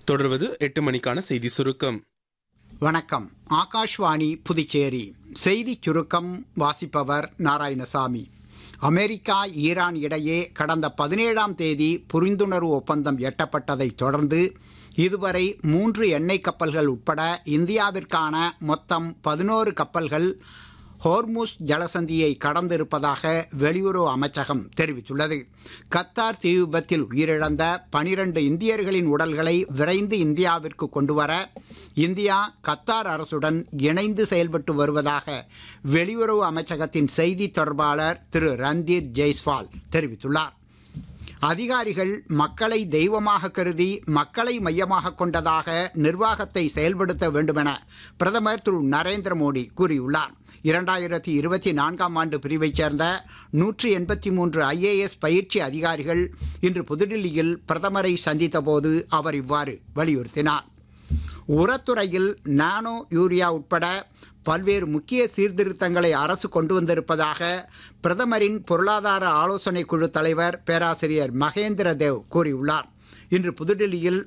தொடர்வது எட்டு மணிக்கான செய்தி சுருக்கம் வணக்கம் ஆகாஷ்வாணி புதுச்சேரி செய்திச் சுருக்கம் வாசிப்பவர் நாராயணசாமி அமெரிக்கா ஈரான் இடையே கடந்த பதினேழாம் தேதி புரிந்துணர்வு ஒப்பந்தம் எட்டப்பட்டதைத் தொடர்ந்து இதுவரை மூன்று எண்ணெய் கப்பல்கள் உட்பட இந்தியாவிற்கான மொத்தம் பதினோரு கப்பல்கள் ஹோர்முஸ் ஜலசந்தியை கடந்திருப்பதாக வெளியுறவு அமைச்சகம் தெரிவித்துள்ளது கத்தார் தீ விபத்தில் உயிரிழந்த பனிரண்டு இந்தியர்களின் உடல்களை விரைந்து இந்தியாவிற்கு கொண்டுவர இந்தியா கத்தார் அரசுடன் இணைந்து செயல்பட்டு வருவதாக வெளியுறவு அமைச்சகத்தின் செய்தி தொடர்பாளர் திரு ரந்தீர் ஜெய்ஸ்வால் தெரிவித்துள்ளார் அதிகாரிகள் மக்களை தெய்வமாக கருதி மக்களை மையமாக கொண்டதாக நிர்வாகத்தை செயல்படுத்த வேண்டுமென பிரதமர் திரு நரேந்திர மோடி கூறியுள்ளார் இரண்டாயிரத்தி இருபத்தி நான்காம் ஆண்டு பிரிவைச் சேர்ந்த நூற்றி எண்பத்தி மூன்று ஐஏஎஸ் பயிற்சி அதிகாரிகள் இன்று புதுடில்லியில் பிரதமரை சந்தித்தபோது அவர் இவ்வாறு வலியுறுத்தினார் உரத்துறையில் நானோ யூரியா உட்பட பல்வேறு முக்கிய சீர்திருத்தங்களை அரசு கொண்டு வந்திருப்பதாக பிரதமரின் பொருளாதார ஆலோசனை குழு தலைவர் பேராசிரியர் மகேந்திர தேவ் கூறியுள்ளார் இன்று புதுடில்லியில்